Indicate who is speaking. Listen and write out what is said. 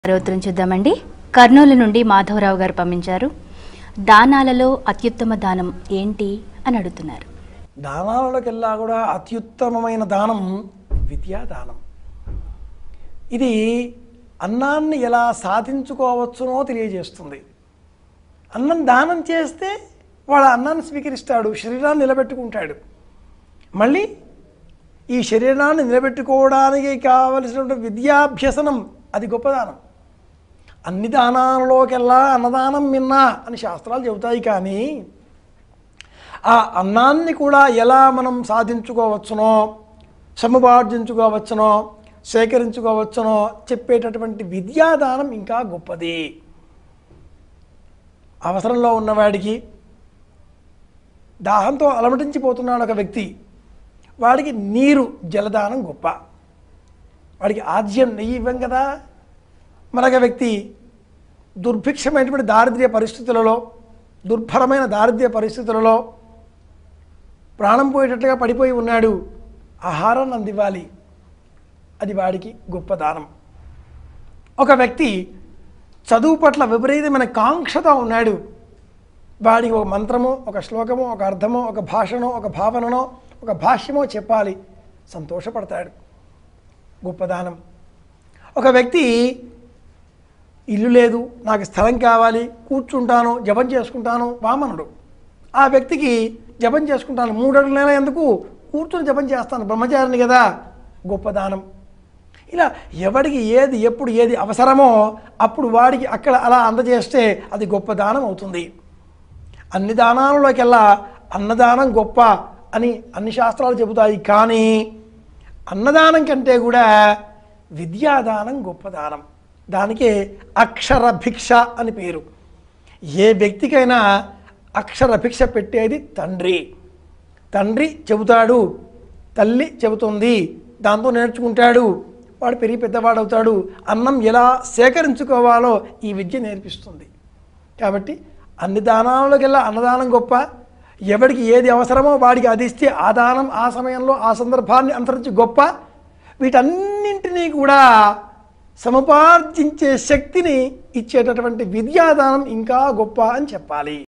Speaker 1: ఉత్తరం చూద్దామండి కర్నూలు నుండి మాధవరావు గారు పంపించారు దానాలలో అత్యుత్తమ దానం ఏంటి అని అడుగుతున్నారు
Speaker 2: దానాలకెల్లా కూడా అత్యుత్తమమైన దానం విద్యాదానం ఇది అన్నాన్ని ఎలా సాధించుకోవచ్చునో తెలియజేస్తుంది అన్నం దానం చేస్తే వాడు అన్నాన్ని స్వీకరిస్తాడు శరీరాన్ని నిలబెట్టుకుంటాడు మళ్ళీ ఈ శరీరాన్ని నిలబెట్టుకోవడానికి కావలసినటువంటి విద్యాభ్యసనం అది గొప్పదానం అన్ని దానాలలోకెల్లా అన్నదానం మిన్నా అని శాస్త్రాలు చెబుతాయి కానీ ఆ అన్నాన్ని కూడా ఎలా మనం సాధించుకోవచ్చునో సముపార్జించుకోవచ్చునో సేకరించుకోవచ్చునో చెప్పేటటువంటి విద్యాదానం ఇంకా గొప్పది అవసరంలో ఉన్నవాడికి దాహంతో అలమటించిపోతున్నాడు ఒక వ్యక్తి వాడికి నీరు జలదానం గొప్ప వాడికి ఆద్యం నెయ్యి ఇవ్వం కదా మరొక వ్యక్తి దుర్భిక్షమైనటువంటి దారిద్ర్య పరిస్థితులలో దుర్భరమైన దారిద్ర్య పరిస్థితులలో ప్రాణం పోయేటట్లుగా పడిపోయి ఉన్నాడు ఆహారాన్ని అందివ్వాలి అది వాడికి గొప్ప దానం ఒక వ్యక్తి చదువు పట్ల విపరీతమైన కాంక్షతో ఉన్నాడు వాడికి ఒక మంత్రమో ఒక శ్లోకమో ఒక అర్థమో ఒక భాషనో ఒక భావననో ఒక భాష్యమో చెప్పాలి సంతోషపడతాడు గొప్పదానం ఒక వ్యక్తి ఇల్లు లేదు నాకు స్థలం కావాలి కూర్చుంటాను జపం చేసుకుంటాను వామనుడు ఆ వ్యక్తికి జపం చేసుకుంటాను మూడు అడుగుల నెల ఎందుకు కూర్చుని జపం చేస్తాను బ్రహ్మచారిని కదా గొప్పదానం ఇలా ఎవడికి ఏది ఎప్పుడు ఏది అవసరమో అప్పుడు వాడికి అక్కడ అలా అందజేస్తే అది గొప్ప దానం అవుతుంది అన్ని దానాలలోకెల్లా అన్నదానం గొప్ప అని అన్ని శాస్త్రాలు చెబుతాయి కానీ అన్నదానం కంటే కూడా విద్యాదానం గొప్ప దానం దానికే అక్షర భిక్ష అని పేరు ఏ వ్యక్తికైనా అక్షర భిక్ష పెట్టేది తండ్రి తండ్రి చెబుతాడు తల్లి చెబుతుంది దాంతో నేర్చుకుంటాడు వాడు పెరిగి పెద్దవాడవుతాడు అన్నం ఎలా సేకరించుకోవాలో ఈ విద్య నేర్పిస్తుంది కాబట్టి అన్ని దానాలకెల్లా అన్నదానం గొప్ప ఎవడికి ఏది అవసరమో వాడికి అది ఇస్తే ఆ దానం ఆ సమయంలో ఆ సందర్భాన్ని అనుసరించి గొప్ప వీటన్నింటినీ కూడా సముపార్జించే శక్తిని ఇచ్చేటటువంటి విద్యాదానం ఇంకా గొప్ప అని చెప్పాలి